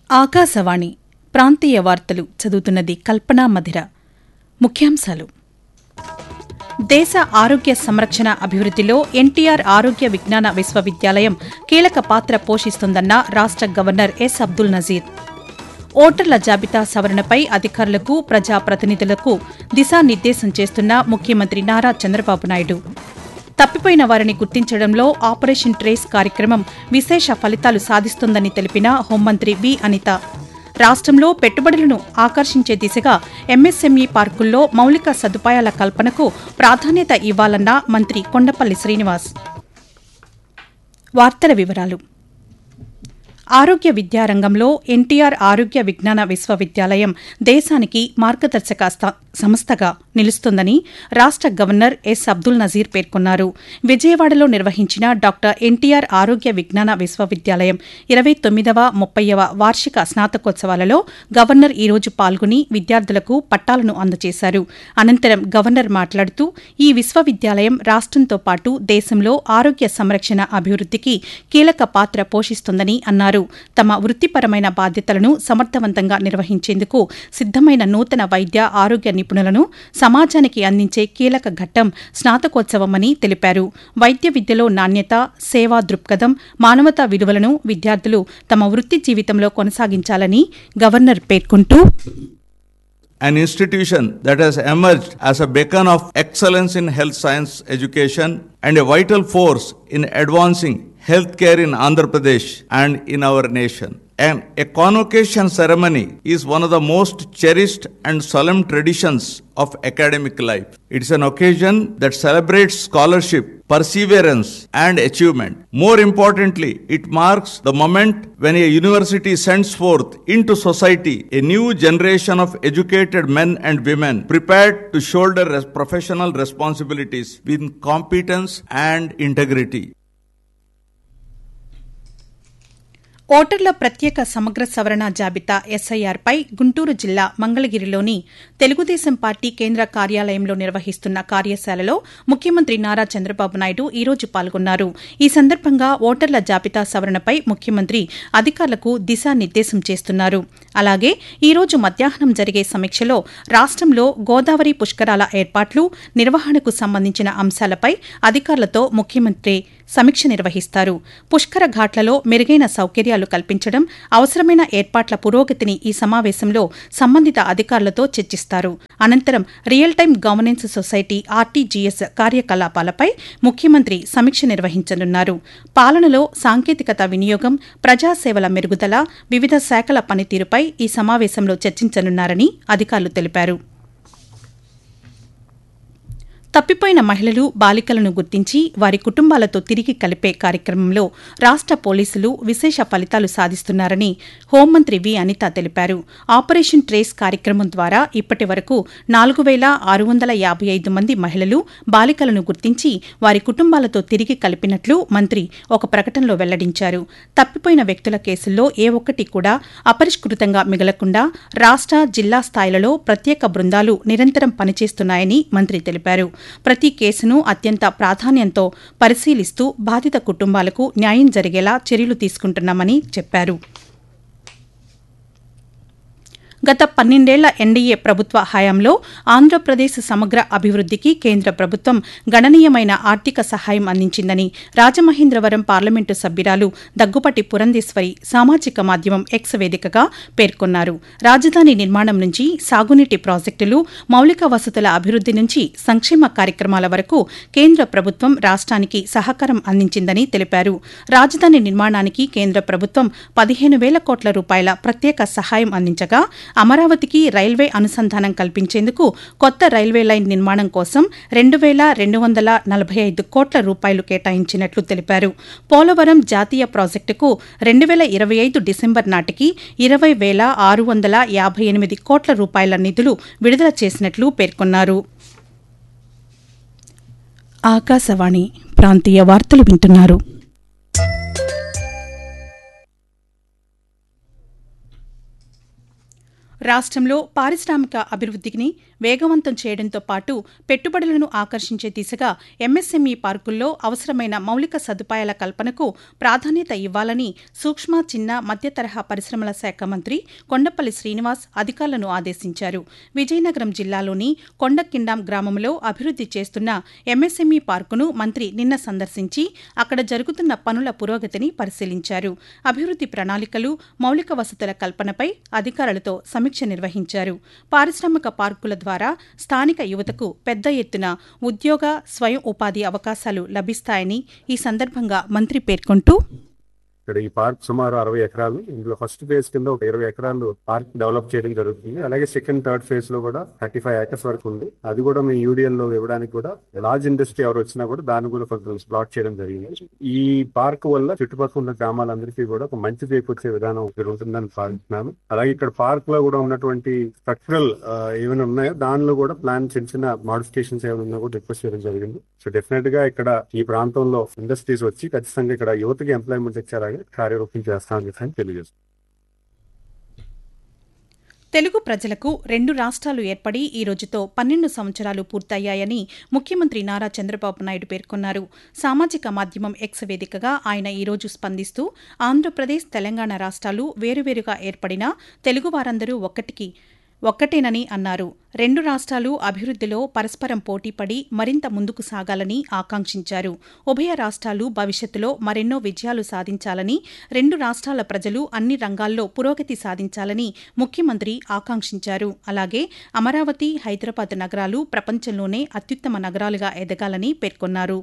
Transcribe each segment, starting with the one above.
ఆకాశవాణి ప్రాంతీయ వార్తలు చదువుతున్నది కల్పనా మధిర ముఖ్యాంశాలు దేశ ఆరోగ్య సంరక్షణ అభివృద్దిలో ఎన్టీఆర్ ఆరోగ్య విజ్ఞాన విశ్వవిద్యాలయం కీలక పాత్ర పోషిస్తుందన్న రాష్ట గవర్నర్ ఎస్ అబ్దుల్ నజీర్ ఓటర్ల జాబితా సవరణపై అధికారులకు ప్రజాప్రతినిధులకు దిశానిర్దేశం చేస్తున్న ముఖ్యమంత్రి నారా చంద్రబాబు నాయుడు తప్పిపోయిన వారిని గుర్తించడంలో ఆపరేషన్ ట్రేస్ కార్యక్రమం విశేష ఫలితాలు సాధిస్తోందని తెలిపిన హోంమంత్రి వి అనిత రాష్ట్రంలో పెట్టుబడులను ఆకర్షించే దిశగా ఎంఎస్ఎంఈ పార్కుల్లో మౌలిక సదుపాయాల కల్పనకు ప్రాధాన్యత ఇవ్వాలన్న మంత్రి కొండపల్లి శ్రీనివాస్ వార్తల వివరాలు ఆరోగ్య విద్యారంగంలో ఎన్టీఆర్ ఆరోగ్య విజ్ఞాన విశ్వవిద్యాలయం దేశానికి మార్గదర్శక స్థ- సంస్థగా నిలుస్తుందని రాష్ట గవర్నర్ ఎస్ అబ్దుల్ నజీర్ పేర్కొన్నారు విజయవాడలో నిర్వహించిన డాక్టర్ ఎన్టీఆర్ ఆరోగ్య విజ్ఞాన విశ్వవిద్యాలయం ఇరవై తొమ్మిదవ ముప్పైవ వార్షిక స్నాతకోత్సవాలలో గవర్నర్ ఈరోజు పాల్గొని విద్యార్థులకు పట్టాలను అందజేశారు అనంతరం గవర్నర్ మాట్లాడుతూ ఈ విశ్వవిద్యాలయం రాష్ట్రంతో పాటు దేశంలో ఆరోగ్య సంరక్షణ అభివృద్దికి కీలక పాత్ర పోషిస్తుందని అన్నారు తమ వృత్తిపరమైన బాధ్యతలను సమర్థవంతంగా నిర్వహించేందుకు సిద్దమైన నూతన వైద్య ఆరోగ్య నిపుణులను సమాజానికి అందించే కీలక ఘట్టం స్నాతకోత్సవమని తెలిపారు వైద్య విద్యలో నాణ్యత సేవా దృక్పథం మానవతా విలువలను విద్యార్థులు తమ వృత్తి జీవితంలో కొనసాగించాలని గవర్నర్ పేర్కొంటూ an institution that has emerged as a beacon of excellence in health science education and a vital force in advancing healthcare in Andhra Pradesh and in our nation. And a convocation ceremony is one of the most cherished and solemn traditions of academic life. It is an occasion that celebrates scholarship, perseverance, and achievement. More importantly, it marks the moment when a university sends forth into society a new generation of educated men and women prepared to shoulder res- professional responsibilities with competence and integrity. ఓటర్ల ప్రత్యేక సమగ్ర సవరణ జాబితా SIR పై గుంటూరు జిల్లా మంగళగిరిలోని Telugu Desam party కేంద్ర కార్యాలయంలో నిర్వహిస్తున్న కార్యశాలలో ముఖ్యమంత్రి నారా చంద్రబాబు నాయుడు ఈ రోజు పాల్గొన్నారు ఈ సందర్భంగా ఓటర్ల జాబితా సవరణపై ముఖ్యమంత్రి అధికారులకు దిశానిర్దేశం చేస్తున్నారు అలాగే ఈ రోజు మధ్యాహ్నం జరిగే సమీక్షలో రాష్ట్రంలో గోదావరి పుష్కరాల ఏర్పాట్లు నిర్వహణకు సంబంధించిన అంశాలపై అధికారులతో ముఖ్యమంత్రి సమీక్ష నిర్వహిస్తారు పుష్కర ఘాట్లలో మెరుగైన సౌకర్యాలు కల్పించడం అవసరమైన ఏర్పాట్ల పురోగతిని ఈ సమావేశంలో సంబంధిత అధికారులతో చర్చిస్తారు అనంతరం real time governance society RTGS కార్యకలాపాలపై ముఖ్యమంత్రి సమీక్ష నిర్వహించనున్నారు పాలనలో సాంకేతికత వినియోగం ప్రజాసేవల మెరుగుదల వివిధ శాఖల పనితీరుపై ఈ సమావేశంలో చర్చించనున్నారని అధికారులు తెలిపారు తప్పిపోయిన మహిళలు బాలికలను గుర్తించి వారి కుటుంబాలతో తిరిగి కలిపే కార్యక్రమంలో రాష్ట పోలీసులు విశేష ఫలితాలు సాధిస్తున్నారని హోంమంత్రి వి అనిత తెలిపారు ఆపరేషన్ ట్రేస్ కార్యక్రమం ద్వారా ఇప్పటి వరకు నాలుగు వేల ఆరు వందల యాభై ఐదు మంది మహిళలు బాలికలను గుర్తించి వారి కుటుంబాలతో తిరిగి కలిపినట్లు మంత్రి ఒక ప్రకటనలో వెల్లడించారు తప్పిపోయిన వ్యక్తుల కేసుల్లో ఏ ఒక్కటి కూడా అపరిష్కృతంగా మిగలకుండా రాష్ట జిల్లా స్థాయిలలో ప్రత్యేక బృందాలు నిరంతరం పనిచేస్తున్నాయని మంత్రి తెలిపారు ప్రతి కేసును అత్యంత ప్రాధాన్యంతో పరిశీలిస్తూ బాధిత కుటుంబాలకు న్యాయం జరిగేలా చర్యలు తీసుకుంటున్నామని చెప్పారు గత పన్నెండేళ్ల ఎన్డీఏ ప్రభుత్వ హయాంలో ఆంధ్రప్రదేశ్ సమగ్ర అభివృద్దికి కేంద్ర ప్రభుత్వం గణనీయమైన ఆర్థిక సహాయం అందించిందని రాజమహేంద్రవరం పార్లమెంటు సభ్యురాలు దగ్గుపటి పురంధేశ్వరి సామాజిక మాధ్యమం ఎక్స్ వేదికగా పేర్కొన్నారు రాజధాని నిర్మాణం నుంచి సాగునీటి ప్రాజెక్టులు మౌలిక వసతుల అభివృద్ది నుంచి సంక్షేమ కార్యక్రమాల వరకు కేంద్ర ప్రభుత్వం రాష్ట్రానికి సహకారం అందించిందని తెలిపారు రాజధాని నిర్మాణానికి కేంద్ర ప్రభుత్వం పదిహేను వేల కోట్ల రూపాయల ప్రత్యేక సహాయం అందించగా అమరావతికి రైల్వే అనుసంధానం కల్పించేందుకు కొత్త రైల్వే లైన్ నిర్మాణం కోసం రెండు వేల రెండు వందల నలభై ఐదు కోట్ల రూపాయలు కేటాయించినట్లు తెలిపారు పోలవరం జాతీయ ప్రాజెక్టుకు రెండు వేల ఇరవై ఐదు డిసెంబర్ నాటికి ఇరవై వేల ఆరు వందల యాభై ఎనిమిది కోట్ల రూపాయల నిధులు విడుదల చేసినట్లు పేర్కొన్నారు ఆకాశవాణి ప్రాంతీయ వార్తలు వింటున్నారు రాష్ట్రంలో పారిశ్రామిక అభివృద్ధిని వేగవంతం చేయడంతో పాటు పెట్టుబడులను ఆకర్షించే దిశగా ఎంఎస్ఎంఈ పార్కుల్లో అవసరమైన మౌలిక సదుపాయాల కల్పనకు ప్రాధాన్యత ఇవ్వాలని సూక్ష్మ చిన్న మధ్య తరహా పరిశ్రమల శాఖ మంత్రి కొండపల్లి శ్రీనివాస్ అధికారులను ఆదేశించారు విజయనగరం జిల్లాలోని కొండకిండాం గ్రామంలో అభివృద్ది చేస్తున్న ఎంఎస్ఎంఈ పార్కును మంత్రి నిన్న సందర్శించి అక్కడ జరుగుతున్న పనుల పురోగతిని పరిశీలించారు అభివృద్ది ప్రణాళికలు మౌలిక వసతుల కల్పనపై అధికారులతో సమీక్ష నిర్వహించారు పారిశ్రామిక పార్కుల ద్వారా స్థానిక యువతకు పెద్ద ఎత్తున ఉద్యోగ స్వయం ఉపాధి అవకాశాలు లభిస్తాయని ఈ సందర్భంగా మంత్రి పేర్కొంటూ ఇక్కడ ఈ పార్క్ సుమారు అరవై ఎకరాలు ఇందులో ఫస్ట్ ఫేజ్ కింద ఒక ఇరవై ఎకరాలు పార్క్ డెవలప్ చేయడం జరుగుతుంది అలాగే సెకండ్ థర్డ్ ఫేజ్ లో కూడా థర్టీ ఫైవ్ ఏకర్స్ వరకు ఉంది అది కూడా మేము యూడిఎల్ లో ఇవ్వడానికి కూడా లార్జ్ ఇండస్ట్రీ ఎవరు వచ్చినా కూడా దాన్ని కూడా కొంచెం ప్లాట్ చేయడం జరిగింది ఈ పార్క్ వల్ల చుట్టుపక్కల ఉన్న గ్రామాలందరికీ కూడా ఒక మంచి చేకూర్చే విధానం ఇక్కడ ఉంటుందని భావిస్తున్నాను అలాగే ఇక్కడ పార్క్ లో కూడా ఉన్నటువంటి స్ట్రక్చరల్ ఏమైనా ఉన్నాయో దానిలో కూడా ప్లాన్ చిన్న చిన్న మాడిఫికేషన్స్ ఏమైనా ఉన్నా కూడా రిక్వెస్ట్ చేయడం జరిగింది సో డెఫినెట్ గా ఇక్కడ ఈ ప్రాంతంలో ఇండస్ట్రీస్ వచ్చి ఖచ్చితంగా ఇక్కడ యువతకి ఎంప్లాయ్మెంట్ ఇచ్చేలాగా కార్యరూపం చేస్తామని చెప్పి తెలియజేస్తాం తెలుగు ప్రజలకు రెండు రాష్ట్రాలు ఏర్పడి ఈ రోజుతో పన్నెండు సంవత్సరాలు పూర్తయ్యాయని ముఖ్యమంత్రి నారా చంద్రబాబు నాయుడు పేర్కొన్నారు సామాజిక మాధ్యమం ఎక్స్ వేదికగా ఆయన ఈ రోజు స్పందిస్తూ ఆంధ్రప్రదేశ్ తెలంగాణ రాష్ట్రాలు వేరువేరుగా ఏర్పడినా తెలుగు వారందరూ ఒక్కటికి ఒక్కటేనని అన్నారు రెండు రాష్ట్రాలు అభివృద్ధిలో పరస్పరం పోటీపడి మరింత ముందుకు సాగాలని ఆకాంక్షించారు ఉభయ రాష్ట్రాలు భవిష్యత్తులో మరెన్నో విజయాలు సాధించాలని రెండు రాష్ట్రాల ప్రజలు అన్ని రంగాల్లో పురోగతి సాధించాలని ముఖ్యమంత్రి ఆకాంక్షించారు అలాగే అమరావతి హైదరాబాద్ నగరాలు ప్రపంచంలోనే అత్యుత్తమ నగరాలుగా ఎదగాలని పేర్కొన్నారు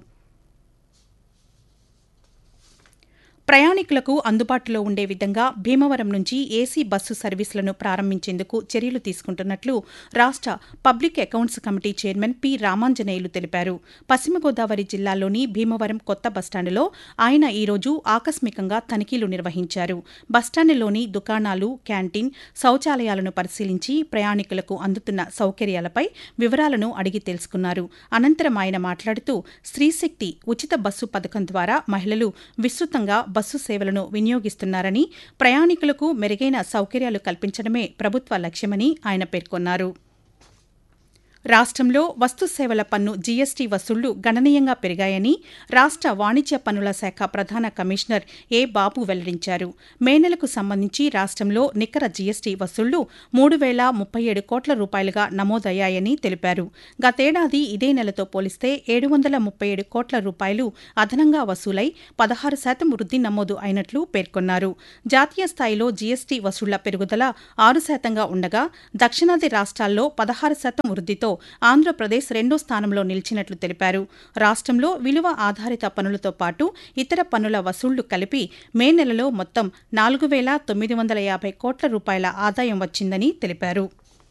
ప్రయాణికులకు అందుబాటులో ఉండే విధంగా భీమవరం నుంచి ఏసీ బస్సు సర్వీసులను ప్రారంభించేందుకు చర్యలు తీసుకుంటున్నట్లు రాష్ట్ర public accounts committee chairman P Ramanjaneyulu తెలిపారు పశ్చిమ గోదావరి జిల్లాలోని భీమవరం కొత్త బస్టాండులో ఆయన ఈరోజు ఆకస్మికంగా తనిఖీలు నిర్వహించారు బస్టాండులోని దుకాణాలు క్యాంటీన్ శౌచాలయాలను పరిశీలించి ప్రయాణికులకు అందుతున్న సౌకర్యాలపై వివరాలను అడిగి తెలుసుకున్నారు అనంతరం ఆయన మాట్లాడుతూ స్త్రీశక్తి ఉచిత బస్సు పథకం ద్వారా మహిళలు విస్తృతంగా బస్సు సేవలను వినియోగిస్తున్నారని ప్రయాణికులకు మెరుగైన సౌకర్యాలు కల్పించడమే ప్రభుత్వ లక్ష్యమని ఆయన పేర్కొన్నారు రాష్ట్రంలో వస్తు సేవల పన్ను జీఎస్టీ వసూళ్లు గణనీయంగా పెరిగాయని రాష్ట్ర వాణిజ్య పన్నుల శాఖ ప్రధాన కమిషనర్ ఏ బాబు వెల్లడించారు మే నెలకు సంబంధించి రాష్ట్రంలో నికర జీఎస్టీ వసూళ్లు మూడు వేల ముప్పై ఏడు కోట్ల రూపాయలుగా నమోదయ్యాయని తెలిపారు గతేడాది ఇదే నెలతో పోలిస్తే ఏడు వందల ముప్పై ఏడు కోట్ల రూపాయలు అదనంగా వసూలై పదహారు శాతం వృద్ధి నమోదు అయినట్లు పేర్కొన్నారు జాతీయ స్థాయిలో జీఎస్టీ వసూళ్ల పెరుగుదల ఆరు శాతంగా ఉండగా దక్షిణాది రాష్ట్రాల్లో పదహారు శాతం వృద్ధితో ఆంధ్రప్రదేశ్ రెండో స్థానంలో నిలిచినట్లు తెలిపారు రాష్ట్రంలో విలువ ఆధారిత పనులతో పాటు ఇతర పన్నుల వసూళ్లు కలిపి మే నెలలో మొత్తం నాలుగు వేల తొమ్మిది వందల యాభై కోట్ల రూపాయల ఆదాయం వచ్చిందని తెలిపారు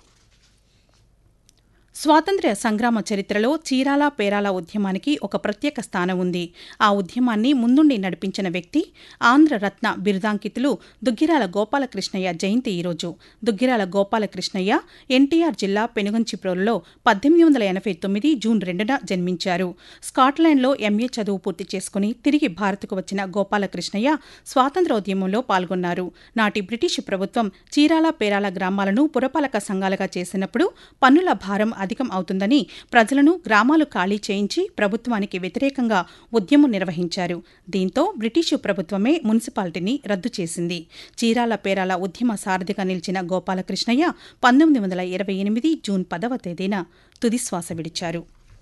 స్వాతంత్ర్య సంగ్రామ చరిత్రలో చీరాల పేరాల ఉద్యమానికి ఒక ప్రత్యేక స్థానం ఉంది ఆ ఉద్యమాన్ని ముందుండి నడిపించిన వ్యక్తి ఆంధ్రరత్న బిరుదాంకితులు దుగ్గిరాల గోపాలకృష్ణయ్య జయంతి ఈరోజు దుగ్గిరాల గోపాలకృష్ణయ్య ఎన్టీఆర్ జిల్లా పెనుగంచిప్రోలులో పద్దెనిమిది వందల ఎనభై తొమ్మిది జూన్ రెండున జన్మించారు స్కాట్లాండ్లో ఎంఏ చదువు పూర్తి చేసుకుని తిరిగి భారత్కు వచ్చిన గోపాలకృష్ణయ్య స్వాతంత్ర్యోద్యమంలో పాల్గొన్నారు నాటి బ్రిటిష్ ప్రభుత్వం చీరాల పేరాల గ్రామాలను పురపాలక సంఘాలుగా చేసినప్పుడు పన్నుల భారం అధికం అవుతుందని ప్రజలను గ్రామాలు ఖాళీ చేయించి ప్రభుత్వానికి వ్యతిరేకంగా ఉద్యమం నిర్వహించారు దీంతో బ్రిటిషు ప్రభుత్వమే మున్సిపాలిటీని రద్దు చేసింది చీరాల పేరాల ఉద్యమ సారథిగా నిలిచిన గోపాలకృష్ణయ్య పంతొమ్మిది వందల ఇరవై ఎనిమిది జూన్ పదవ తేదీన తుదిశ్వాస విడిచారు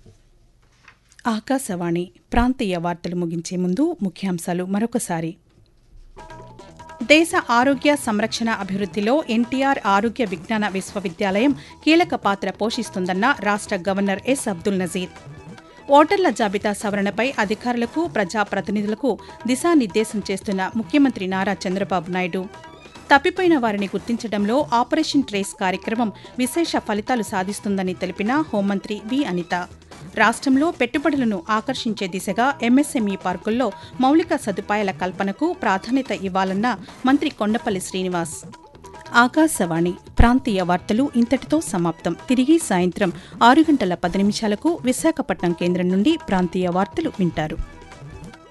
ఆకాశవాణి ప్రాంతీయ వార్తలు ముగించే ముందు ముఖ్యాంశాలు మరొకసారి దేశ ఆరోగ్య సంరక్షణ అభివృద్ధిలో ఎన్టీఆర్ ఆరోగ్య విజ్ఞాన విశ్వవిద్యాలయం కీలక పాత్ర పోషిస్తుందన్న రాష్ట్ర గవర్నర్ ఎస్ అబ్దుల్ నజీర్ ఓటర్ల జాబితా సవరణపై అధికారులకు ప్రజాప్రతినిధులకు దిశానిర్దేశం చేస్తున్న ముఖ్యమంత్రి నారా చంద్రబాబు నాయుడు తప్పిపోయిన వారిని గుర్తించడంలో ఆపరేషన్ ట్రేస్ కార్యక్రమం విశేష ఫలితాలు సాధిస్తుందని తెలిపిన హోంమంత్రి వి అనిత రాష్ట్రంలో పెట్టుబడులను ఆకర్షించే దిశగా ఎంఎస్ఎంఈ పార్కుల్లో మౌలిక సదుపాయాల కల్పనకు ప్రాధాన్యత ఇవ్వాలన్న మంత్రి కొండపల్లి శ్రీనివాస్ ఆకాశవాణి ప్రాంతీయ వార్తలు ఇంతటితో సమాప్తం తిరిగి సాయంత్రం ఆరు గంటల పది నిమిషాలకు విశాఖపట్నం కేంద్రం నుండి ప్రాంతీయ వార్తలు వింటారు